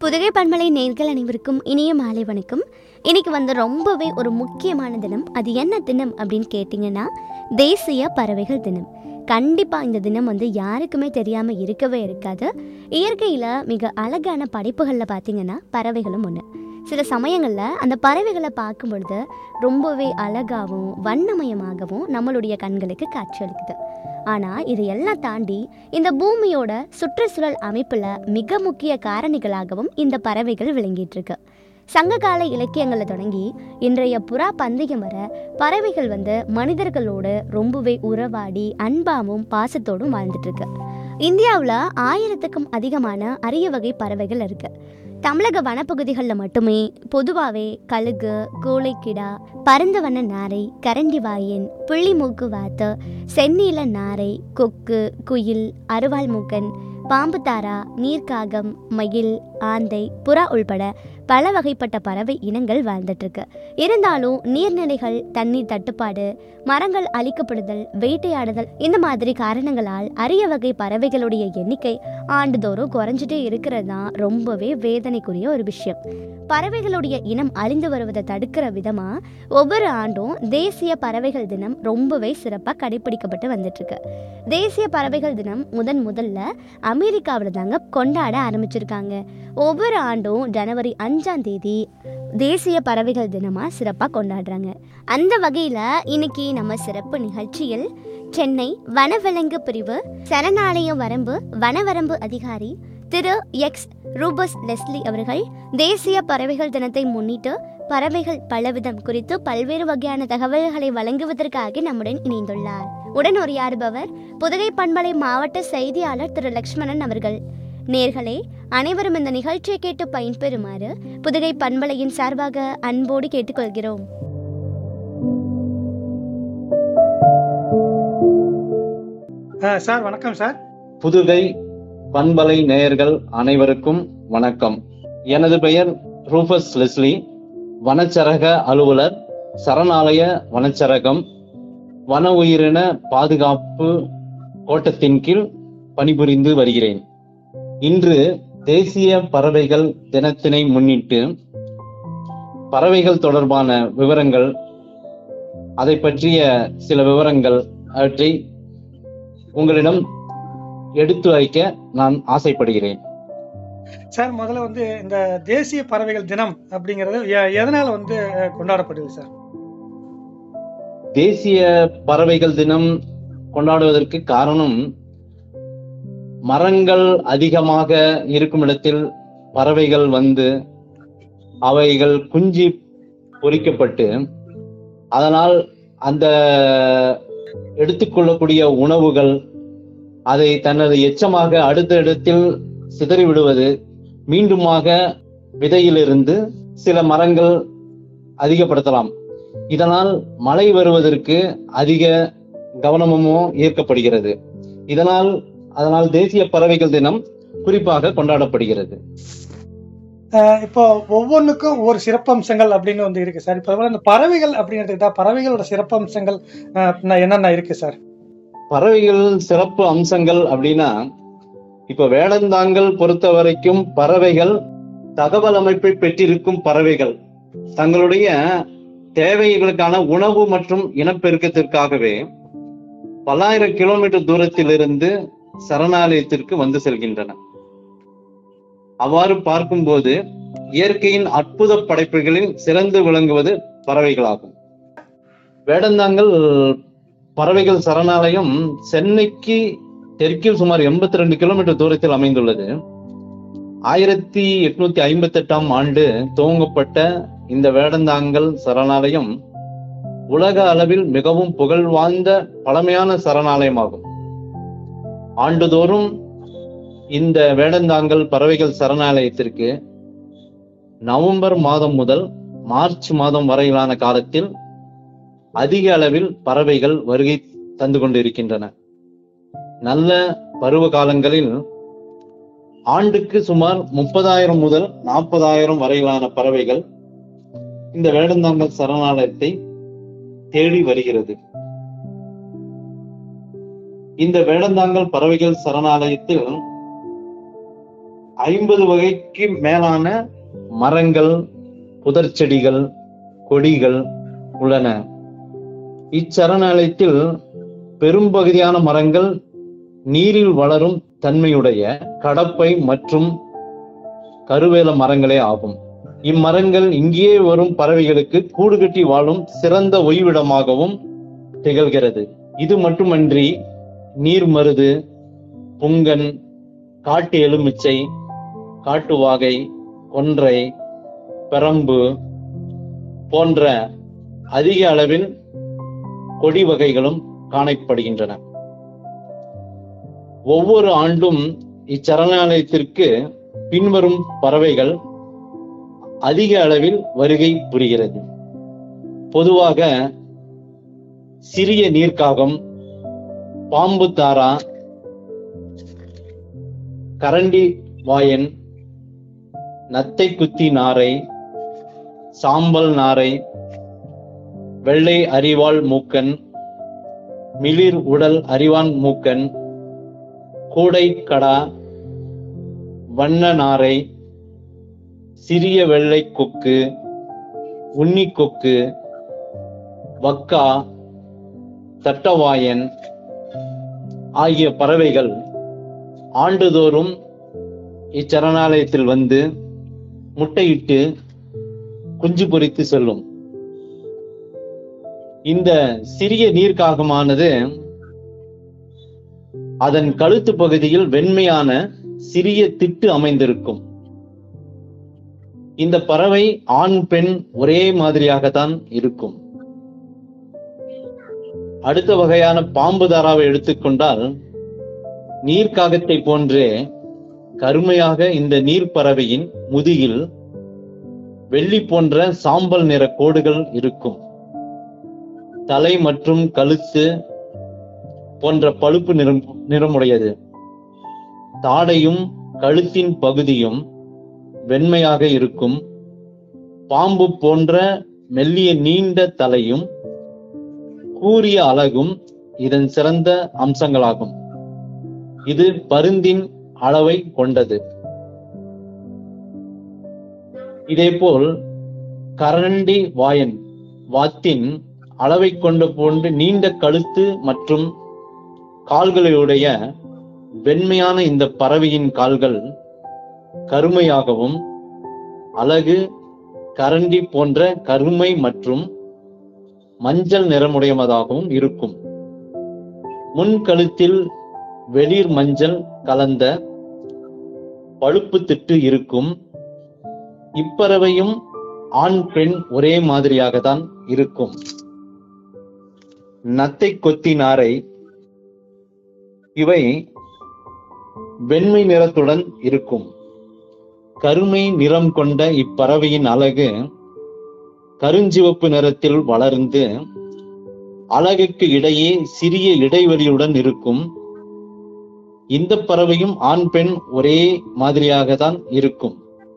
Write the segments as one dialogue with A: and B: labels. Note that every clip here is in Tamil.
A: புதுகை பண்பலை நேர்கள் அனைவருக்கும் இனிய மாலை வணக்கம் இன்னைக்கு வந்து ரொம்பவே ஒரு முக்கியமான தினம் அது என்ன தினம் அப்படின்னு கேட்டிங்கன்னா தேசிய பறவைகள் தினம் கண்டிப்பாக இந்த தினம் வந்து யாருக்குமே தெரியாமல் இருக்கவே இருக்காது இயற்கையில் மிக அழகான படைப்புகளில் பார்த்தீங்கன்னா பறவைகளும் ஒன்று சில சமயங்களில் அந்த பறவைகளை பார்க்கும் பொழுது ரொம்பவே அழகாகவும் வண்ணமயமாகவும் நம்மளுடைய கண்களுக்கு காட்சியளிக்குது ஆனால் இது எல்லாம் தாண்டி இந்த பூமியோட சுற்றுச்சூழல் அமைப்பில் மிக முக்கிய காரணிகளாகவும் இந்த பறவைகள் விளங்கிட்டு இருக்கு சங்ககால இலக்கியங்களில் தொடங்கி இன்றைய புறா பந்தயம் வர பறவைகள் வந்து மனிதர்களோடு ரொம்பவே உறவாடி அன்பாவும் பாசத்தோடும் வாழ்ந்துட்டு இருக்கு இந்தியாவில் ஆயிரத்துக்கும் அதிகமான அரிய வகை பறவைகள் இருக்கு தமிழக வனப்பகுதிகளில் மட்டுமே பொதுவாகவே கழுகு கோழைக்கிடா பரந்தவன நாரை கரண்டி வாயன் புள்ளிமூக்கு வாத்து செந்நீல நாரை கொக்கு குயில் அருவாள் மூக்கன் பாம்புத்தாரா நீர்க்காகம் மயில் ஆந்தை புறா உள்பட பல வகைப்பட்ட பறவை இனங்கள் வாழ்ந்துட்டு இருக்கு இருந்தாலும் நீர்நிலைகள் தண்ணீர் தட்டுப்பாடு மரங்கள் அழிக்கப்படுதல் வேட்டையாடுதல் இந்த மாதிரி காரணங்களால் அரிய வகை பறவைகளுடைய எண்ணிக்கை ஆண்டுதோறும் குறைஞ்சிட்டே இருக்கிறது தான் ரொம்பவே வேதனைக்குரிய ஒரு விஷயம் பறவைகளுடைய இனம் அழிந்து வருவதை தடுக்கிற விதமா ஒவ்வொரு ஆண்டும் தேசிய பறவைகள் தினம் ரொம்பவே சிறப்பாக கடைபிடிக்கப்பட்டு வந்துட்டு இருக்கு தேசிய பறவைகள் தினம் முதன் முதல்ல அமெரிக்காவில் தாங்க கொண்டாட ஆரம்பிச்சிருக்காங்க ஒவ்வொரு ஆண்டும் ஜனவரி அஞ்சாம் தேதி தேசிய பறவைகள் தினமாக சிறப்பாக கொண்டாடுறாங்க அந்த வகையில் இன்னைக்கு நம்ம சிறப்பு நிகழ்ச்சியில் சென்னை வனவிலங்கு பிரிவு சரணாலய வரம்பு வனவரம்பு அதிகாரி திரு எக்ஸ் ரூபஸ் லெஸ்லி அவர்கள் தேசிய பறவைகள் தினத்தை முன்னிட்டு பறவைகள் பலவிதம் குறித்து பல்வேறு வகையான தகவல்களை வழங்குவதற்காக நம்முடன் இணைந்துள்ளார் உடன் உரையாடுபவர் புதுகை பண்பலை மாவட்ட செய்தியாளர் திரு லக்ஷ்மணன் அவர்கள் நேர்களே அனைவரும் இந்த நிகழ்ச்சியை கேட்டு பயன்பெறுமாறு புதுகை பண்பலையின் சார்பாக அன்போடு கேட்டுக்கொள்கிறோம்
B: ஆ, சார் வணக்கம் சார்
C: புதுகை பண்பலை நேயர்கள் அனைவருக்கும் வணக்கம் எனது பெயர் ரூபஸ் லெஸ்லி வனச்சரக அலுவலர் சரணாலய வனச்சரகம் வன உயிரின பாதுகாப்பு கோட்டத்தின் கீழ் பணிபுரிந்து வருகிறேன் இன்று தேசிய பறவைகள் தினத்தினை முன்னிட்டு பறவைகள் தொடர்பான விவரங்கள் அதை பற்றிய சில விவரங்கள் அவற்றை உங்களிடம் எடுத்து வைக்க நான் ஆசைப்படுகிறேன்
B: சார் முதல்ல வந்து இந்த தேசிய பறவைகள் தினம் அப்படிங்கிறது எ- எதனால வந்து அஹ், கொண்டாடப்படுது சார்
C: தேசிய பறவைகள் தினம் கொண்டாடுவதற்கு காரணம் மரங்கள் அதிகமாக இருக்கும் இடத்தில் பறவைகள் வந்து அவைகள் குஞ்சு பொறிக்கப்பட்டு அதனால் அந்த எடுத்துக்கொள்ளக்கூடிய உணவுகள் அதை தனது எச்சமாக அடுத்த இடத்தில் சிதறி விடுவது மீண்டுமாக விதையிலிருந்து சில மரங்கள் அதிகப்படுத்தலாம் இதனால் மழை வருவதற்கு அதிக கவனமும் ஈர்க்கப்படுகிறது இதனால் அதனால் தேசிய பறவைகள் தினம் குறிப்பாக கொண்டாடப்படுகிறது
B: அஹ், இப்போ ஒவ்வொன்றுக்கும் ஒவ்வொரு சிறப்பம்சங்கள் அப்படின்னு வந்து இருக்கு சார் இப்போ இந்த பறவைகள் அப்படிங்கிறது பறவைகளோட சிறப்பம்சங்கள் அஹ், அப்படின்னா என்னென்ன இருக்கு சார்
C: பறவைகள் சிறப்பு அம்சங்கள் அப்படின்னா இப்ப வேடந்தாங்கல் பொறுத்த வரைக்கும் பறவைகள் தகவல் அமைப்பை பெற்றிருக்கும் பறவைகள் தங்களுடைய தேவைகளுக்கான உணவு மற்றும் இனப்பெருக்கத்திற்காகவே பல்லாயிரம் கிலோமீட்டர் தூரத்திலிருந்து சரணாலயத்திற்கு வந்து செல்கின்றன அவ்வாறு பார்க்கும்போது இயற்கையின் அற்புத படைப்புகளில் சிறந்து விளங்குவது பறவைகளாகும் வேடந்தாங்கல் பறவைகள் சரணாலயம் சென்னைக்கு தெற்கில் சுமார் எண்பத்தி ரெண்டு கிலோமீட்டர் தூரத்தில் அமைந்துள்ளது ஆயிரத்தி எட்நூத்தி ஐம்பத்தி எட்டாம் ஆண்டு துவங்கப்பட்ட இந்த வேடந்தாங்கல் சரணாலயம் உலக அளவில் மிகவும் புகழ் வாய்ந்த பழமையான சரணாலயமாகும் ஆண்டுதோறும் இந்த வேடந்தாங்கல் பறவைகள் சரணாலயத்திற்கு நவம்பர் மாதம் முதல் மார்ச் மாதம் வரையிலான காலத்தில் அதிக அளவில் பறவைகள் வருகை தந்து கொண்டிருக்கின்றன நல்ல பருவ காலங்களில் ஆண்டுக்கு சுமார் முப்பதாயிரம் முதல் நாற்பதாயிரம் வரையிலான பறவைகள் இந்த வேடந்தாங்கல் சரணாலயத்தை தேடி வருகிறது இந்த வேடந்தாங்கல் பறவைகள் சரணாலயத்தில் ஐம்பது வகைக்கு மேலான மரங்கள் புதர் செடிகள் கொடிகள் உள்ளன இச்சரணாலயத்தில் பெரும்பகுதியான மரங்கள் நீரில் வளரும் தன்மையுடைய கடப்பை மற்றும் கருவேல மரங்களே ஆகும் இம்மரங்கள் இங்கே வரும் பறவைகளுக்கு கூடு கட்டி வாழும் சிறந்த ஓய்விடமாகவும் திகழ்கிறது இது மட்டுமன்றி நீர் மருது புங்கன் காட்டு எலுமிச்சை காட்டுவாகை கொன்றை பெரம்பு போன்ற அதிக அளவில் கொடி வகைகளும் காணப்படுகின்றன ஒவ்வொரு ஆண்டும் இச்சரணாலயத்திற்கு பின்வரும் பறவைகள் அதிக அளவில் வருகை புரிகிறது பொதுவாக சிறிய நீர்க்காகம் பாம்பு தாரா கரண்டி வாயன் நத்தை குத்தி நாரை சாம்பல் நாரை வெள்ளை அரிவாள் மூக்கன் மிளிர் உடல் அரிவான் மூக்கன் கூடை கடா வண்ண நாரை சிறிய வெள்ளை கொக்கு உன்னி கொக்கு வக்கா தட்டவாயன் ஆகிய பறவைகள் ஆண்டுதோறும் இச்சரணாலயத்தில் வந்து முட்டையிட்டு குஞ்சு பொரித்து செல்லும் இந்த சிறிய நீர்க்காகமானது அதன் கழுத்து பகுதியில் வெண்மையான சிறிய திட்டு அமைந்திருக்கும் இந்த பறவை ஆண் பெண் ஒரே மாதிரியாகத்தான் இருக்கும் அடுத்த வகையான பாம்பு தாராவை எடுத்துக்கொண்டால் நீர்க்காகத்தை போன்றே கருமையாக இந்த நீர் பறவையின் முதுகில் வெள்ளி போன்ற சாம்பல் நிற கோடுகள் இருக்கும் தலை மற்றும் கழுத்து போன்ற பழுப்பு நிறம் நிறமுடையது தாடையும் கழுத்தின் பகுதியும் வெண்மையாக இருக்கும் பாம்பு போன்ற மெல்லிய நீண்ட தலையும் கூரிய அழகும் இதன் சிறந்த அம்சங்களாகும் இது பருந்தின் அளவை கொண்டது இதேபோல் கரண்டி வாயன் வாத்தின் அளவை கொண்ட போன்று நீண்ட கழுத்து மற்றும் கால்களுடைய வெண்மையான இந்த பறவையின் கால்கள் கருமையாகவும் அழகு கரண்டி போன்ற கருமை மற்றும் மஞ்சள் நிறமுடையதாகவும் இருக்கும் முன் கழுத்தில் வெளிர் மஞ்சள் கலந்த பழுப்பு திட்டு இருக்கும் இப்பறவையும் ஆண் பெண் ஒரே மாதிரியாக தான் இருக்கும் நத்தை கொத்தி நாரை இவை வெண்மை நிறத்துடன் இருக்கும் கருமை நிறம் கொண்ட இப்பறவையின் அழகு கருஞ்சிவப்பு நிறத்தில் வளர்ந்து அழகுக்கு இடையே சிறிய இடைவெளியுடன் இருக்கும் இந்த பறவையும் ஆண் பெண் ஒரே மாதிரியாக தான் இருக்கும்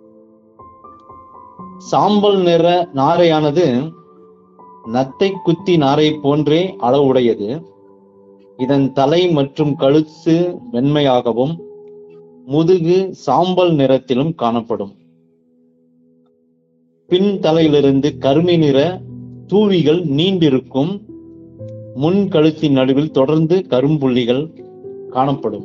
C: சாம்பல் நிற நாரையானது நத்தை குத்தி நாரை போன்றே அளவுடையது இதன் தலை மற்றும் கழுத்து வெண்மையாகவும் முதுகு சாம்பல் நிறத்திலும் காணப்படும் பின் தலையிலிருந்து கருமை நிற தூவிகள் நீண்டிருக்கும் முன் கழுத்தின் நடுவில் தொடர்ந்து கரும்புள்ளிகள் காணப்படும்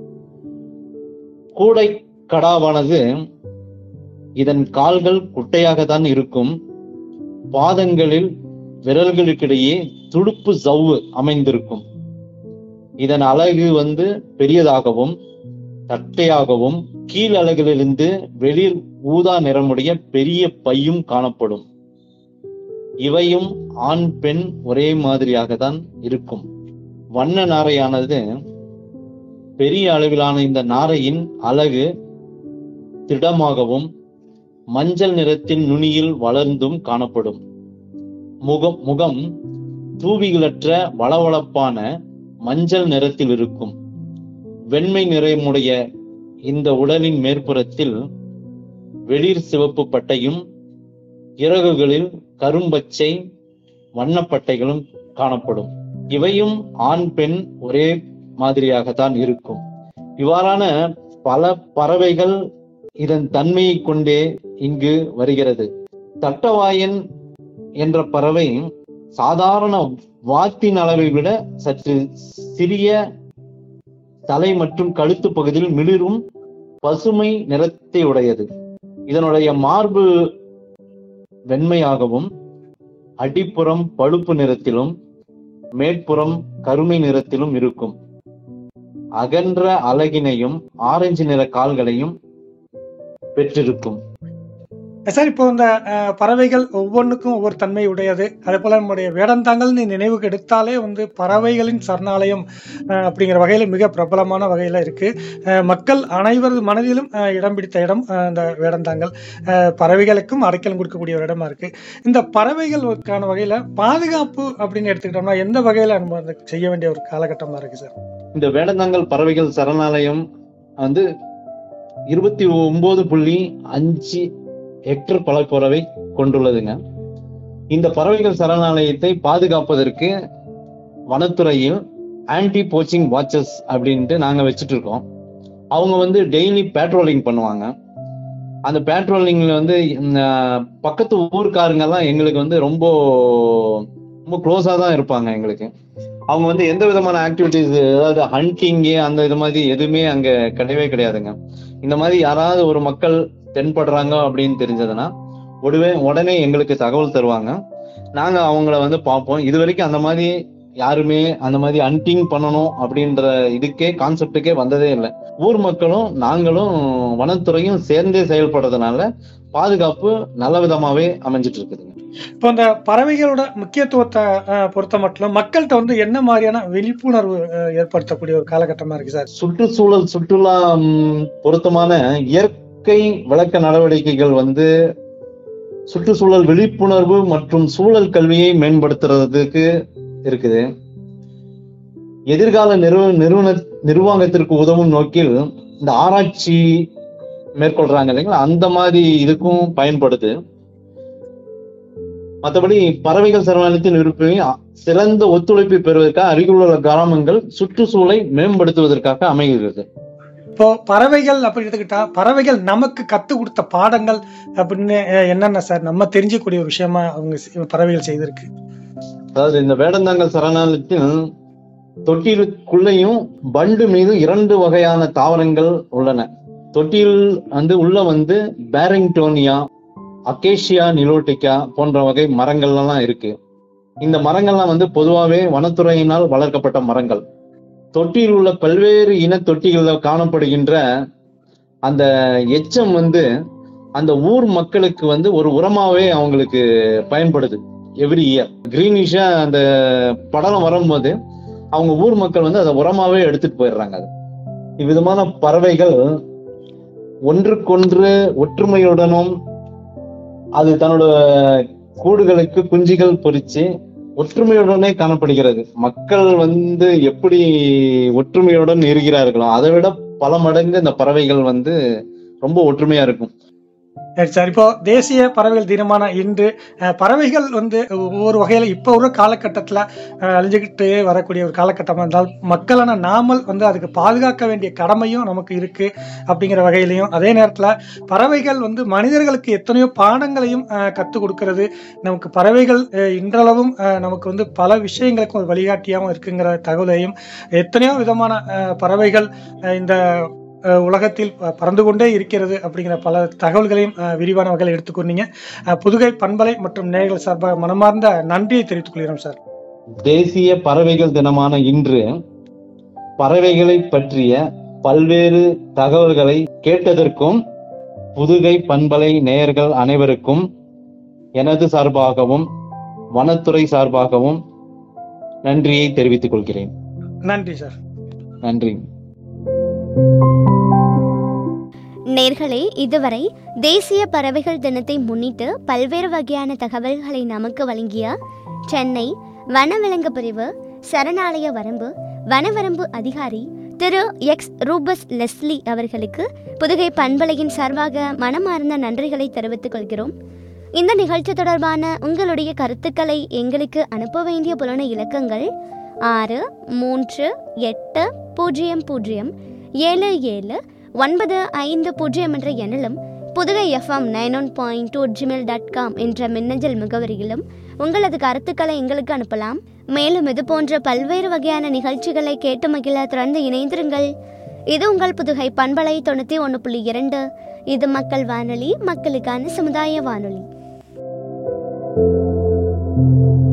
C: கூடை கடாவானது இதன் கால்கள் குட்டையாக தான் இருக்கும் பாதங்களில் விரல்களுக்கிடையே துடுப்பு சவ்வு அமைந்திருக்கும் இதன் அழகு வந்து பெரியதாகவும் தட்டையாகவும் கீழ் அலகிலிருந்து வெளிர் ஊதா நிறமுடைய பெரிய பையும் காணப்படும் இவையும் ஆண் பெண் ஒரே மாதிரியாக தான் இருக்கும் வண்ண நாரையானது பெரிய அளவிலான இந்த நாரையின் அழகு திடமாகவும் மஞ்சள் நிறத்தின் நுனியில் வளர்ந்தும் காணப்படும் முகம் முகம் தூவிகளற்ற வளவளப்பான மஞ்சள் நிறத்தில் இருக்கும் வெண்மை நிறமுடைய இந்த உடலின் மேற்புறத்தில் வெளிர் சிவப்பு பட்டையும் இறகுகளில் கரும்பச்சை வண்ணப்பட்டைகளும் காணப்படும் இவையும் ஆண் பெண் ஒரே மாதிரியாகத்தான் இருக்கும் இவ்வாறான பல பறவைகள் இதன் தன்மையை கொண்டே இங்கு வருகிறது தட்டவாயன் என்ற பறவை சாதாரண வாத்தின் அளவை விட சற்று சிறிய தலை மற்றும் கழுத்து பகுதியில் மிளிரும் பசுமை நிறத்தை உடையது இதனுடைய மார்பு வெண்மையாகவும் அடிப்புறம் பழுப்பு நிறத்திலும் மேற்புறம் கருமை நிறத்திலும் இருக்கும் அகன்ற அலகினையும் ஆரஞ்சு நிற கால்களையும் பெற்றிருக்கும்
B: சார் இப்போ இந்த அஹ், பறவைகள் ஒவ்வொன்றுக்கும் ஒவ்வொரு தன்மை உடையது அதே போல நம்முடைய வேடந்தாங்கல்னு நினைவுக்கு எடுத்தாலே வந்து பறவைகளின் சரணாலயம் அஹ், அப்படிங்கிற வகையில மிக பிரபலமான வகையில இருக்கு அஹ், மக்கள் அனைவரது மனதிலும் அஹ், இடம் பிடித்த இடம் அஹ், இந்த வேடந்தாங்கல் அஹ், பறவைகளுக்கும் அடைக்கலம் கொடுக்கக்கூடிய ஒரு இடமா இருக்கு இந்த பறவைகளுக்கான வகையில பாதுகாப்பு அப்படின்னு எடுத்துக்கிட்டோம்னா எந்த வகையில நம்ம அதை செய்ய வேண்டிய ஒரு காலகட்டமா இருக்கு சார்
C: இந்த வேடந்தாங்கல் பறவைகள் சரணாலயம் வந்து இருபத்தி ஒன்பது புள்ளி அஞ்சு ஹெக்டர் பலப்பறவை கொண்டுள்ளதுங்க இந்த பறவைகள் சரணாலயத்தை பாதுகாப்பதற்கு வனத்துறையில் ஆன்டி போச்சிங் வாட்சஸ் அப்படின்ட்டு நாங்க வச்சுட்டு இருக்கோம் அவங்க வந்து டெய்லி பேட்ரோலிங் பண்ணுவாங்க அந்த பேட்ரோலிங்ல வந்து இந்த பக்கத்து ஊர்க்காரங்கெல்லாம் எங்களுக்கு வந்து ரொம்ப ரொம்ப க்ளோஸா தான் இருப்பாங்க எங்களுக்கு அவங்க வந்து எந்த விதமான ஆக்டிவிட்டிஸ் அதாவது ஹண்டிங்கு அந்த இது மாதிரி எதுவுமே அங்க கிடையவே கிடையாதுங்க இந்த மாதிரி யாராவது ஒரு மக்கள் தென்படுறாங்க அப்படின்னு தெரிஞ்சதுன்னா உடனே உடனே எங்களுக்கு தகவல் தருவாங்க நாங்க அவங்கள வந்து பார்ப்போம் இது வரைக்கும் அந்த மாதிரி யாருமே அந்த மாதிரி ஹண்டிங் பண்ணணும் அப்படின்ற இதுக்கே கான்செப்டுக்கே வந்ததே இல்லை ஊர் மக்களும் நாங்களும் வனத்துறையும் சேர்ந்தே செயல்படுறதுனால பாதுகாப்பு நல்ல விதமாவே அமைஞ்சிட்டு இருக்குதுங்க
B: இப்போ இந்த பறவைகளோட முக்கியத்துவத்தை அஹ், பொறுத்த மட்டும் மக்கள்கிட்ட வந்து என்ன மாதிரியான விழிப்புணர்வு அஹ், ஏற்படுத்தக்கூடிய ஒரு காலகட்டமா இருக்கு சார்
C: சுற்றுச்சூழல் சுற்றுலா ம், பொருத்தமான இயற்கை விளக்க நடவடிக்கைகள் வந்து சுற்றுச்சூழல் விழிப்புணர்வு மற்றும் சூழல் கல்வியை மேம்படுத்துறதுக்கு இருக்குது எதிர்கால நிறுவ நிறுவன நிர்வாகத்திற்கு உதவும் நோக்கில் இந்த ஆராய்ச்சி மேற்கொள்றாங்க இல்லைங்களா அந்த மாதிரி இதுக்கும் பயன்படுது மற்றபடி பறவைகள் சரணாலயத்தின் விருப்பமே சிறந்த ஒத்துழைப்பை பெறுவதற்காக அருகிலுள்ள கிராமங்கள் சுற்றுச்சூழலை மேம்படுத்துவதற்காக அமைகிறது
B: இப்போ பறவைகள் அப்படி எடுத்துக்கிட்டா பறவைகள் நமக்கு கத்து கொடுத்த பாடங்கள் அப்படின்னு அஹ், என்னென்ன சார் நம்ம தெரிஞ்சக்கூடிய ஒரு விஷயமா அவங்க செ- பறவைகள் செய்திருக்கு
C: அதாவது இந்த வேடந்தாங்கல் சரணாலயத்தில் தொட்டிலுக்குள்ளேயும் பண்டு மீது இரண்டு வகையான தாவரங்கள் உள்ளன தொட்டில் வந்து உள்ள வந்து பேரிங்டோனியா அகேஷியா நிலோட்டிகா போன்ற வகை மரங்கள்லாம் இருக்கு இந்த மரங்கள்லாம் வந்து பொதுவாகவே வனத்துறையினால் வளர்க்கப்பட்ட மரங்கள் தொட்டியில் உள்ள பல்வேறு இன தொட்டிகளில் காணப்படுகின்ற அந்த எச்சம் வந்து அந்த ஊர் மக்களுக்கு வந்து ஒரு உரமாவே அவங்களுக்கு பயன்படுது எவ்ரி இயர் கிரீனிஷா அந்த படலம் வரும்போது அவங்க ஊர் மக்கள் வந்து அதை உரமாவே எடுத்துட்டு போயிடுறாங்க அது இவ்விதமான பறவைகள் ஒன்றுக்கொன்று ஒற்றுமையுடனும் அது தன்னோட கூடுகளுக்கு குஞ்சுகள் பொறிச்சு ஒற்றுமையுடனே காணப்படுகிறது மக்கள் வந்து எப்படி ஒற்றுமையுடன் இருக்கிறார்களோ அதை விட பல மடங்கு இந்த பறவைகள் வந்து ரொம்ப ஒற்றுமையா இருக்கும்
B: சரி சார் இப்போ தேசிய பறவைகள் தினமான இன்று அஹ், பறவைகள் வந்து ஒவ்வொரு வகையில இப்போ ஒரு காலகட்டத்தில் அழிஞ்சுக்கிட்டு வரக்கூடிய ஒரு காலகட்டமாக இருந்தால் மக்களான நாமல் வந்து அதுக்கு பாதுகாக்க வேண்டிய கடமையும் நமக்கு இருக்கு அப்படிங்கிற வகையிலையும் அதே நேரத்தில் பறவைகள் வந்து மனிதர்களுக்கு எத்தனையோ பாடங்களையும் கற்றுக் கொடுக்கிறது நமக்கு பறவைகள் அஹ், இன்றளவும் அஹ், நமக்கு வந்து பல விஷயங்களுக்கும் ஒரு வழிகாட்டியாகவும் இருக்குங்கிற தகவலையும் எத்தனையோ விதமான அஹ், பறவைகள் அஹ், இந்த அஹ் உலகத்தில் ப- பறந்து கொண்டே இருக்கிறது அப்படிங்கிற பல தகவல்களையும் அஹ், விரிவான வகையில் எடுத்துக்கொண்டீங்க அஹ், புதுகை பண்பலை மற்றும் நேயர்கள் சார்பாக மனமார்ந்த நன்றியை தெரிவித்துக் கொள்கிறோம் சார்
C: தேசிய பறவைகள் தினமான இன்று பறவைகளை பற்றிய பல்வேறு தகவல்களை கேட்டதற்கும் புதுகை பண்பலை நேயர்கள் அனைவருக்கும் எனது சார்பாகவும் வனத்துறை சார்பாகவும் நன்றியை தெரிவித்துக் கொள்கிறேன்
B: நன்றி சார்
C: நன்றி
A: நேர்களே இதுவரை தேசிய பறவைகள் தினத்தை முன்னிட்டு பல்வேறு வகையான தகவல்களை நமக்கு வழங்கிய சென்னை வனவிலங்கு பிரிவு சரணாலய வரம்பு வனவரம்பு அதிகாரி திரு எக்ஸ் ரூபஸ் லெஸ்லி அவர்களுக்கு புதுகை பண்பலையின் சார்பாக மனமார்ந்த நன்றிகளை தெரிவித்துக் கொள்கிறோம் இந்த நிகழ்ச்சி தொடர்பான உங்களுடைய கருத்துக்களை எங்களுக்கு அனுப்ப வேண்டிய புலன இலக்கங்கள் ஆறு மூன்று எட்டு பூஜ்ஜியம் பூஜ்ஜியம் ஏழு ஏழு ஒன்பது ஐந்து பூஜ்ஜியம் என்ற எண்ணிலும் Pudugai FM nine one point two Gmail dot com என்ற மின்னஞ்சல் முகவரியிலும் உங்களது கருத்துக்களை எங்களுக்கு அனுப்பலாம் மேலும் இது போன்ற பல்வேறு வகையான நிகழ்ச்சிகளை கேட்டு மகிழ தொடர்ந்து இணைந்திருங்கள் இது உங்கள் புதுகை பண்பலை தொண்ணூற்றி ஒன்று புள்ளி இரண்டு இது மக்கள் வானொலி மக்களுக்கான சமுதாய வானொலி